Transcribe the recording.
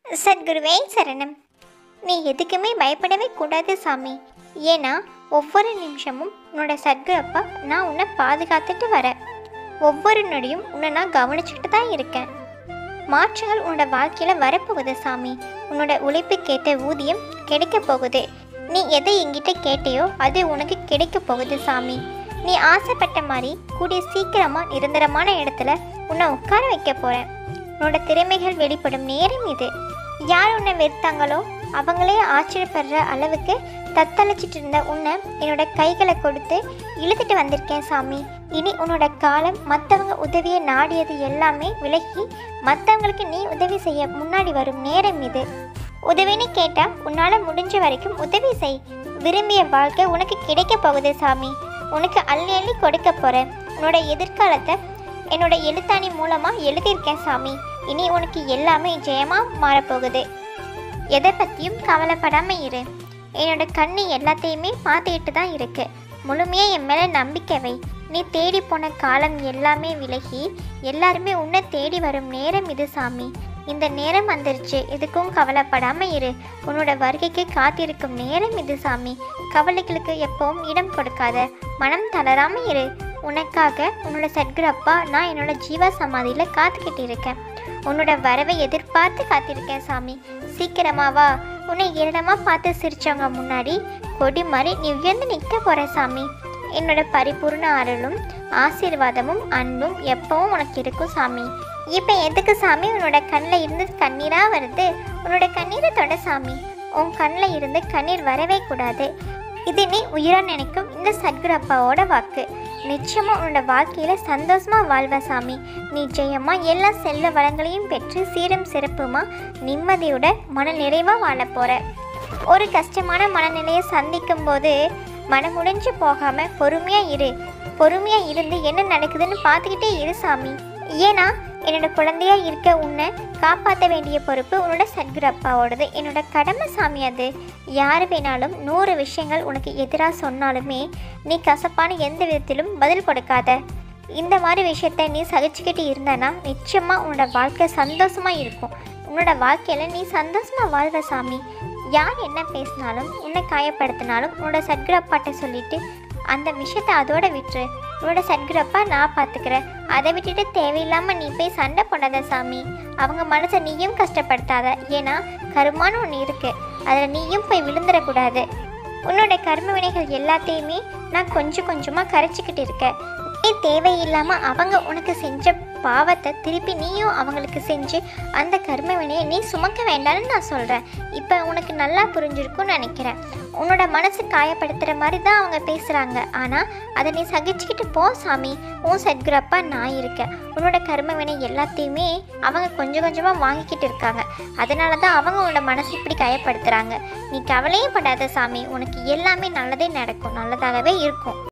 சத்குருவே சரணம் நீ எதுக்குமே பயப்படவே கூடாது சாமி ஏன்னா ஒவ்வொரு நிமிஷமும் உன்னோட சத்குரு அப்பா நான் உன்னை பாதுகாத்துட்டு வரேன் ஒவ்வொரு நொடியும் உன்னை நான் கவனிச்சுக்கிட்டு தான் இருக்கேன் மாற்றங்கள் உன்னோட வாழ்க்கையில் வரப்போகுது சாமி உன்னோட உழைப்புக்கேற்ற ஊதியம் கிடைக்க போகுது நீ எதை என்கிட்ட கேட்டையோ அது உனக்கு கிடைக்க போகுது சாமி நீ ஆசைப்பட்ட மாதிரி கூடிய சீக்கிரமா நிரந்தரமான இடத்துல உன்னை உட்கார வைக்க போறேன் உன்னோட திறமைகள் வெளிப்படும் நேரம் இது யார் உன்னை வெறுத்தாங்களோ அவங்களே ஆச்சரியப்படுற அளவுக்கு தத்தளிச்சிட்டு இருந்த உன்னை என்னோட கைகளை கொடுத்து இழுத்துட்டு வந்திருக்கேன் சாமி இனி உன்னோட காலம் மற்றவங்க உதவியை நாடியது எல்லாமே விலகி மற்றவங்களுக்கு நீ உதவி செய்ய முன்னாடி வரும் நேரம் இது உதவின்னு கேட்டால் உன்னால் முடிஞ்ச வரைக்கும் உதவி செய் விரும்பிய வாழ்க்கை உனக்கு கிடைக்க போகுது சாமி உனக்கு அள்ளி அள்ளி கொடுக்க போகிறேன் உன்னோட எதிர்காலத்தை என்னோட எழுத்தாணி மூலமாக எழுதியிருக்கேன் சாமி இனி உனக்கு எல்லாமே ஜெயமாக மாறப்போகுது எதை பற்றியும் கவலைப்படாமல் இரு என்னோட கண்ணு எல்லாத்தையுமே பார்த்துக்கிட்டு தான் இருக்கு முழுமையாக என் மேலே நம்பிக்கை வை நீ தேடி போன காலம் எல்லாமே விலகி எல்லாருமே உன்னை தேடி வரும் நேரம் இது சாமி இந்த நேரம் வந்துருச்சு எதுக்கும் கவலைப்படாமல் இரு உன்னோட வருகைக்கு காத்திருக்கும் நேரம் இது சாமி கவலைகளுக்கு எப்பவும் இடம் கொடுக்காத மனம் தளராம இரு உனக்காக உன்னோட சத்குரு அப்பா நான் என்னோட ஜீவா சமாதியில் காத்துக்கிட்டு இருக்கேன் உன்னோட வரவை எதிர்பார்த்து காத்திருக்கேன் சாமி சீக்கிரமா வா உன்னை ஏளனமா பார்த்து சிரிச்சவங்க முன்னாடி கொடி மாதிரி நீ உயர்ந்து நிற்க போற சாமி என்னோட பரிபூர்ண அருளும் ஆசீர்வாதமும் அன்பும் எப்பவும் உனக்கு இருக்கும் சாமி இப்போ எதுக்கு சாமி உன்னோட கண்ணில் இருந்து கண்ணீராக வருது உன்னோட கண்ணீரை தொட சாமி உன் கண்ணில் இருந்து கண்ணீர் வரவே கூடாது இது நீ உயிரா நினைக்கும் இந்த சத்குரு அப்பாவோட வாக்கு நிச்சயமா உன்னோட வாழ்க்கையில சந்தோஷமா வாழ்வ சாமி நீ ஜெயமா எல்லா செல்வ வளங்களையும் பெற்று சீரும் சிறப்புமா நிம்மதியோட மன நிறைவா வாழ போற ஒரு கஷ்டமான மனநிலையை சந்திக்கும் போது மனமுடைஞ்சு போகாம பொறுமையா இரு பொறுமையா இருந்து என்ன நடக்குதுன்னு பார்த்துக்கிட்டே இரு சாமி ஏன்னா என்னோட குழந்தையா இருக்க உன்னை காப்பாற்ற வேண்டிய பொறுப்பு உன்னோட சத்குரு அப்பாவோடது என்னோட கடமை சாமி அது யார் வேணாலும் நூறு விஷயங்கள் உனக்கு எதிராக சொன்னாலுமே நீ கசப்பான எந்த விதத்திலும் பதில் கொடுக்காத இந்த மாதிரி விஷயத்த நீ சகிச்சுக்கிட்டு இருந்தனா நிச்சயமாக உன்னோட வாழ்க்கை சந்தோஷமாக இருக்கும் உன்னோட வாழ்க்கையில் நீ சந்தோஷமாக வாழ்வ சாமி யார் என்ன பேசினாலும் உன்னை காயப்படுத்தினாலும் உன்னோட சத்குரு அப்பாட்ட சொல்லிட்டு அந்த விஷயத்தை அதோட விட்டுரு உன்னோட சத்குரப்பா நான் பார்த்துக்கிறேன் அதை விட்டுட்டு தேவையில்லாமல் நீ போய் சண்டை போடாத சாமி அவங்க மனசை நீயும் கஷ்டப்படுத்தாத ஏன்னா கருமான ஒன்று இருக்கு அதில் நீயும் போய் விழுந்துடக்கூடாது உன்னோட கர்ம வினைகள் எல்லாத்தையுமே நான் கொஞ்சம் கொஞ்சமாக கரைச்சிக்கிட்டு இருக்கேன் நீ தேவையில்லாமல் அவங்க உனக்கு செஞ்ச பாவத்தை திருப்பி நீயும் அவங்களுக்கு செஞ்சு அந்த கர்ம வினையை நீ சுமக்க வேண்டாம்னு நான் சொல்கிறேன் இப்போ உனக்கு நல்லா புரிஞ்சிருக்கும்னு நினைக்கிறேன் உன்னோட மனசு காயப்படுத்துகிற மாதிரி தான் அவங்க பேசுகிறாங்க ஆனால் அதை நீ சகிச்சுக்கிட்டு போ சாமி உன் சத்குரப்பா நான் இருக்கேன் உன்னோட கர்ம வினை எல்லாத்தையுமே அவங்க கொஞ்சம் கொஞ்சமாக வாங்கிக்கிட்டு இருக்காங்க அதனால தான் அவங்க உன்னோட மனசு இப்படி காயப்படுத்துகிறாங்க நீ கவலையே படாத சாமி உனக்கு எல்லாமே நல்லதே நடக்கும் நல்லதாகவே இருக்கும்